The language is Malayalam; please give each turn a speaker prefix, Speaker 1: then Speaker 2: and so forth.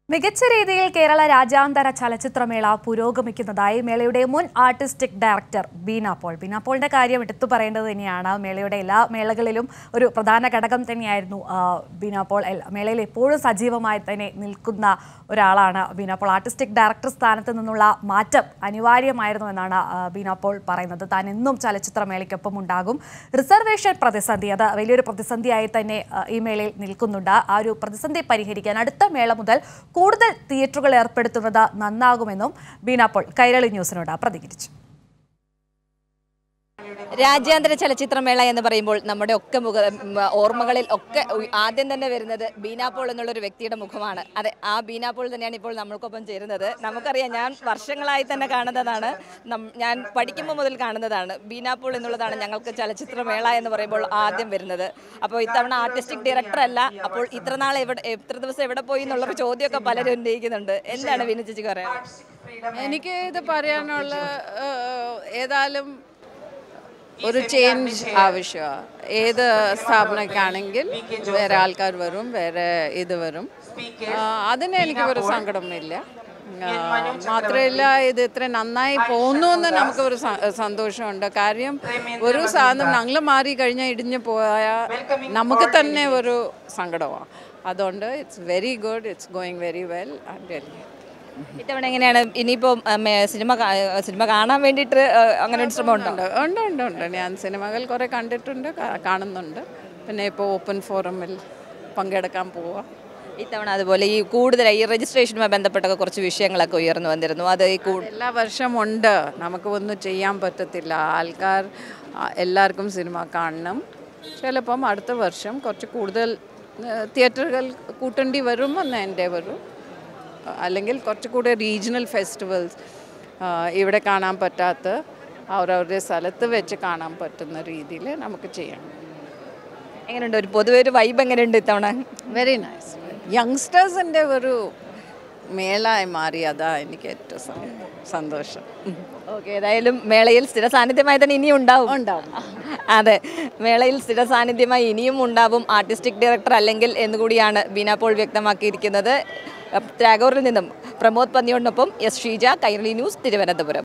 Speaker 1: മികച്ച രീതിയിൽ കേരള രാജ്യാന്തര ചലച്ചിത്രമേള പുരോഗമിക്കുന്നതായി മേളയുടെ മുൻ ആർട്ടിസ്റ്റിക് ഡയറക്ടർ ബീന പോൾ ബീന പോളിന്റെ കാര്യം എടുത്തു പറയേണ്ടത് തന്നെയാണ് മേളയുടെ എല്ലാ മേളകളിലും ഒരു പ്രധാന ഘടകം തന്നെയായിരുന്നു ആ, ബീന പോൾ എൽ- മേളയിൽ എപ്പോഴും സജീവമായി തന്നെ നിൽക്കുന്ന ഒരാളാണ് ബീന പോൾ ആർട്ടിസ്റ്റിക് ഡയറക്ടർ സ്ഥാനത്ത് നിന്നുള്ള മാറ്റം അനിവാര്യമായിരുന്നു എന്നാണ് ആ, ബീന പോൾ പറയുന്നത് താൻ എന്നും ചലച്ചിത്രമേളയ്ക്കൊപ്പം ഉണ്ടാകും റിസർവേഷൻ പ്രതിസന്ധി അത് വലിയൊരു പ്രതിസന്ധിയായി തന്നെ ആ, ഈ മേളയിൽ നിൽക്കുന്നുണ്ട് ആ ഒരു പ്രതിസന്ധി പരിഹരിക്കാൻ അടുത്ത മേള മുതൽ കൂടുതൽ തിയേറ്ററുകൾ ഏർപ്പെടുത്തുന്നത് നന്നാകുമെന്നും ബീന പോൾ കൈരളി ന്യൂസിനോട് പ്രതികരിച്ചു
Speaker 2: രാജ്യാന്തര ചലച്ചിത്രമേള എന്ന് പറയുമ്പോൾ നമ്മുടെ ഒക്കെ മുഖ ഉം, ഓർമ്മകളിൽ ഒക്കെ ഉ- ആദ്യം തന്നെ വരുന്നത് ബീനാപോൾ എന്നുള്ളൊരു വ്യക്തിയുടെ മുഖമാണ് അതെ ആ ബീനാപോൾ തന്നെയാണ് ഇപ്പോൾ നമ്മൾക്കൊപ്പം ചേരുന്നത് നമുക്കറിയാം ഞാൻ വർഷങ്ങളായി തന്നെ കാണുന്നതാണ് നം- ഞാൻ പഠിക്കുമ്പോൾ മുതൽ കാണുന്നതാണ് ബീനാപോൾ എന്നുള്ളതാണ് ഞങ്ങൾക്ക് ചലച്ചിത്രമേള എന്ന് പറയുമ്പോൾ ആദ്യം വരുന്നത് അപ്പോൾ ഇത്തവണ ആർട്ടിസ്റ്റിക് ഡയറക്ടർ അല്ല അപ്പോൾ ഇത്ര നാൾ എവിടെ എത്ര ദിവസം എവിടെ പോയി എന്നുള്ളൊരു ചോദ്യമൊക്കെ പലരും ഉന്നയിക്കുന്നുണ്ട് എന്താണ് ബീന ചേച്ചിക്ക് പറയാൻ
Speaker 3: എനിക്ക് ഇത് പറയാനുള്ള ഏഹ്, ഏതായാലും ഒരു ചേഞ്ച് ആവശ്യമാണ് ഏത് സ്ഥാപനക്കാണെങ്കിൽ വേറെ ആൾക്കാർ വരും വേറെ ഇത് വരും ആ, അതിന് എനിക്ക് ഒരു സങ്കടമില്ല ആ, മാത്രമല്ല ഇത് ഇത്ര നന്നായി പോകുന്നു എന്ന് നമുക്ക് ഒരു സ- സന്തോഷമുണ്ട് കാര്യം ഒരു സാധനം ഞങ്ങൾ മാറി കഴിഞ്ഞാൽ ഇടിഞ്ഞു പോയാൽ നമുക്ക് തന്നെ ഒരു സങ്കടമാണ് അതുകൊണ്ട് it's very good it's going very well and
Speaker 2: ഇത്തവണ എങ്ങനെയാണ് ഇനിയിപ്പോ സിനിമ കാ- സിനിമ കാണാൻ വേണ്ടിയിട്ട് ആ, അങ്ങനെ ഒരു ശ്രമം ഉണ്ടോ
Speaker 3: ഉണ്ട് ഉണ്ട് ഉണ്ട് ഉണ്ട് ഞാൻ സിനിമകൾ കുറേ കണ്ടിട്ടുണ്ട് കാ- കാണുന്നുണ്ട് പിന്നെ ഇപ്പോൾ ഓപ്പൺ ഫോറമിൽ പങ്കെടുക്കാൻ പോവാ
Speaker 2: ഇത്തവണ അതുപോലെ ഈ കൂടുതൽ ഈ രജിസ്ട്രേഷനുമായി ബന്ധപ്പെട്ടൊക്കെ കുറച്ച് വിഷയങ്ങളൊക്കെ ഉയർന്നു വന്നിരുന്നു അത് ഈ കൂ-
Speaker 3: എല്ലാ വർഷം ഉണ്ട് നമുക്ക് ഒന്നും ചെയ്യാൻ പറ്റത്തില്ല ആൾക്കാർ ആ, എല്ലാവർക്കും സിനിമ കാണണം ചിലപ്പം അടുത്ത വർഷം കുറച്ച് കൂടുതൽ ഏഹ്, തിയേറ്ററുകൾ കൂട്ടേണ്ടി വരുമെന്ന് എൻ്റെ വരും അല്ലെങ്കിൽ കുറച്ചുകൂടെ റീജിയണൽ ഫെസ്റ്റിവൽസ് ഇവിടെ കാണാൻ പറ്റാത്ത അവരവരുടെ സ്ഥലത്ത് വെച്ച് കാണാൻ പറ്റുന്ന രീതിയിൽ നമുക്ക് ചെയ്യാം
Speaker 2: എങ്ങനെയുണ്ട് ഒരു പൊതുവെ ഒരു വൈബ് എങ്ങനെയുണ്ട് ഇത്തവണ
Speaker 3: വെരി നൈസ് യങ്സ്റ്റേഴ്സിൻ്റെ ഒരു മേളായി മാറി അതാ എനിക്ക് ഏറ്റവും സ- സന്തോഷം
Speaker 2: ഓക്കെ ഏതായാലും മേളയിൽ സ്ഥിര സാന്നിധ്യമായി തന്നെ ഇനിയും ഉണ്ടാവും
Speaker 3: ഉണ്ടാവും.
Speaker 2: അതെ മേളയിൽ സ്ഥിര സാന്നിധ്യമായി ഇനിയും ഉണ്ടാവും ആർട്ടിസ്റ്റിക് ഡയറക്ടർ അല്ലെങ്കിൽ എന്നുകൂടിയാണ് ബീന പോൾ വ്യക്തമാക്കിയിരിക്കുന്നത് ടാഗോറിൽ നിന്നും പ്രമോദ് പന്നിയോടിനൊപ്പം എസ് ഷീജ കൈരളി ന്യൂസ് തിരുവനന്തപുരം